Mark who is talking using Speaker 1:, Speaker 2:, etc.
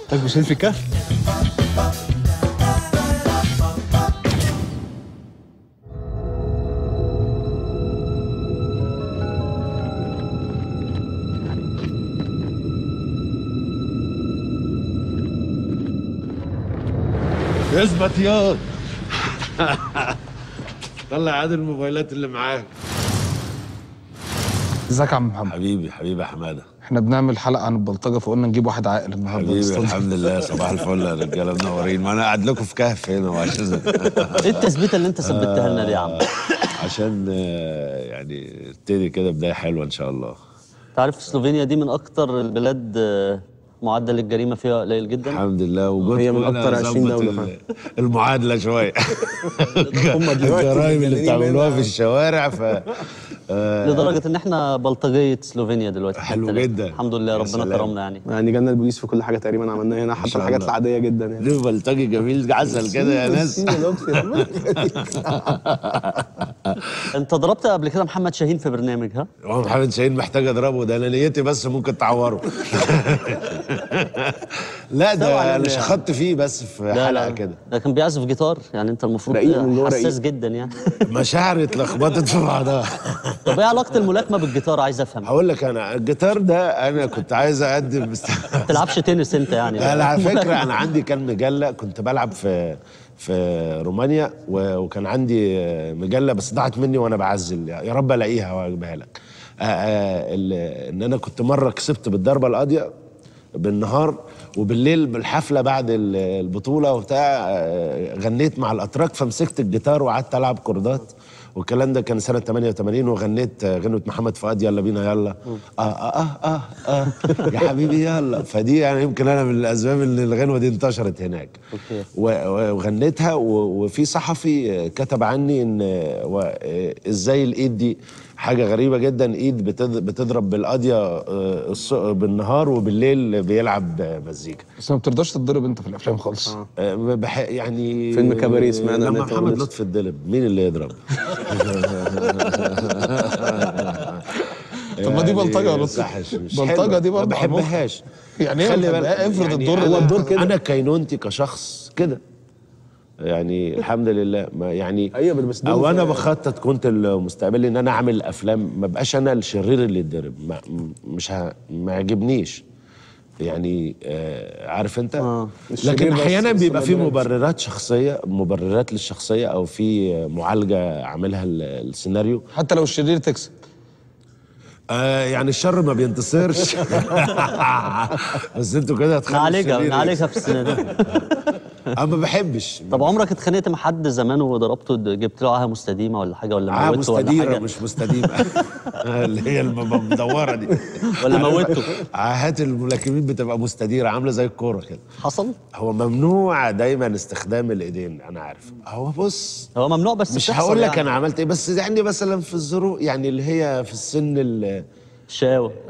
Speaker 1: طيب مش في كهف
Speaker 2: اثبت ياض طلع عاد الموبايلات اللي معاك
Speaker 3: ازيك يا عم محمد
Speaker 2: حبيبي حبيبي يا حماده
Speaker 3: احنا بنعمل حلقه عن البلطجه فقلنا نجيب واحد عاقل النهارده
Speaker 2: حبيبي
Speaker 3: الاستوديو.
Speaker 2: الحمد لله صباح الفل يا رجاله منورين ما انا قاعد لكم في كهف هنا وعشان
Speaker 4: ايه التثبيته اللي انت ثبتها لنا دي يا عم
Speaker 2: عشان آه، يعني ابتدي كده بدايه حلوه ان شاء الله
Speaker 4: تعرف سلوفينيا دي من اكتر البلاد آه، معدل الجريمه فيها قليل جدا
Speaker 2: الحمد لله وجود
Speaker 1: هي من أكتر 20 دولة
Speaker 2: المعادله شويه
Speaker 1: هم دلوقتي
Speaker 2: الجرايم اللي
Speaker 1: مجننين
Speaker 2: بتعملوها
Speaker 1: منها.
Speaker 2: في الشوارع ف آه،
Speaker 4: لدرجه ان احنا بلطجيه سلوفينيا دلوقتي
Speaker 2: حلو
Speaker 4: حتى
Speaker 2: جدا.
Speaker 4: الحمد لله
Speaker 2: يا
Speaker 4: ربنا
Speaker 2: سلام.
Speaker 4: كرمنا يعني
Speaker 1: يعني جالنا البوليس في كل حاجه تقريبا عملناها هنا حتى
Speaker 2: شاء
Speaker 1: الحاجات
Speaker 2: الله.
Speaker 1: العاديه جدا يعني
Speaker 2: ليه بلطجي جميل عسل كده يا ناس
Speaker 1: يا لطفي ربنا يخليك.
Speaker 4: انت ضربت قبل كده محمد شاهين في برنامج ها
Speaker 2: هو محمد شاهين محتاج اضربه ده انا نيتي بس ممكن تعوره لا
Speaker 4: استوى
Speaker 2: ده
Speaker 4: على
Speaker 2: انا
Speaker 4: ال-
Speaker 2: شخطت فيه بس في
Speaker 4: لا
Speaker 2: حلقه
Speaker 4: لا
Speaker 2: كده
Speaker 4: ده كان بيعزف جيتار يعني انت المفروض
Speaker 1: رقيق من جوه
Speaker 4: حساس
Speaker 1: رقيق.
Speaker 4: جدا يعني
Speaker 2: مشاعري اتلخبطت في بعضها
Speaker 4: طب ايه علاقه الملاكمه بالجيتار عايز افهم ما
Speaker 2: هقول لك انا الجيتار ده انا كنت عايز اقدم
Speaker 4: تلعبش تنس انت يعني
Speaker 2: لا لا على فكره انا عندي كان مجله كنت بلعب في في رومانيا و- وكان عندي آه، مجله بس ضاعت مني وانا بعزل يا رب الاقيها واجيبها لك آه، آه، ال- ان انا كنت مره كسبت بالضربه القاضيه بالنهار وبالليل بالحفله بعد ال- البطوله وبتاع آه، غنيت مع الاتراك فمسكت الجيتار وقعدت العب كوردات والكلام ده كان سنه 88 وغنيت آه، غنوه محمد فؤاد يلا بينا يلا اه اه اه اه, آه يا حبيبي يلا فدي يعني يمكن انا من الاسباب اللي الغنوه دي انتشرت هناك
Speaker 4: أوكي.
Speaker 2: و- و- وغنيتها و- وفي صحفي آه، كتب عني ان آه، و- آه، ازاي الايد دي حاجه غريبه جدا ايد بتض- بتضرب بالقاضيه آه، الص- بالنهار وبالليل بيلعب آه، مزيكا
Speaker 3: بس ما بترضاش تتضرب انت في الافلام خالص
Speaker 2: آه، بح يعني
Speaker 1: فيلم كباريه سمعنا إن
Speaker 2: لما
Speaker 1: أنت
Speaker 2: محمد
Speaker 1: قلت.
Speaker 2: لطفي اتضرب مين اللي يضرب؟
Speaker 3: طب ما دي بلطجة يا لطفي.
Speaker 2: صحش مش
Speaker 3: بلطجة
Speaker 2: حلوة.
Speaker 3: دي
Speaker 2: ما
Speaker 3: برضه على المخ.
Speaker 2: بحبهاش
Speaker 3: يعني ايه ما
Speaker 2: خلي بالك
Speaker 3: بتحبها؟ افرض الدور
Speaker 2: أنا-
Speaker 3: هو الدور
Speaker 1: كده.
Speaker 2: انا كينونتي كشخص كده يعني الحمد لله ما يعني
Speaker 1: أيوة، بس دول
Speaker 2: او انا
Speaker 1: في-
Speaker 2: بخطط كنت المستقبلي ان انا اعمل افلام ما بقاش انا الشرير اللي يتضرب ما مش ه... ما يعجبنيش يعني آه عارف انت
Speaker 4: آه.
Speaker 1: الشرير
Speaker 2: لكن
Speaker 1: بس-
Speaker 2: احيانا
Speaker 1: بس
Speaker 2: بيبقى
Speaker 1: ما
Speaker 2: في
Speaker 1: يضربش.
Speaker 2: مبررات شخصيه مبررات للشخصيه او في معالجه عاملها ال- السيناريو
Speaker 3: حتى لو الشرير تكسب
Speaker 2: آه يعني الشر ما بينتصرش بس انتوا كده هتخلوا
Speaker 4: نعالجها
Speaker 2: الشرير
Speaker 4: نعالجها في السنه دي
Speaker 2: انا ما بحبش
Speaker 4: طب عمرك اتخانقت مع حد زمان وضربته جبت له عاهه مستديمه ولا حاجه ولا
Speaker 2: معاه
Speaker 4: موته ولا
Speaker 2: مستديره
Speaker 4: حاجه
Speaker 2: مش مستديمه اللي هي الم- المدوره دي
Speaker 4: ولا موته
Speaker 2: عاهات الملاكمين بتبقى مستديره عامله زي الكوره كده
Speaker 4: حصل
Speaker 2: هو ممنوع دايما استخدام الايدين انا عارف هو بص
Speaker 4: هو ممنوع بس
Speaker 2: مش
Speaker 4: بتحصل
Speaker 2: هقول لك
Speaker 4: يعني.
Speaker 2: انا عملت ايه بس يعني مثلا في الظروف يعني اللي هي في السن ال-
Speaker 4: شاوة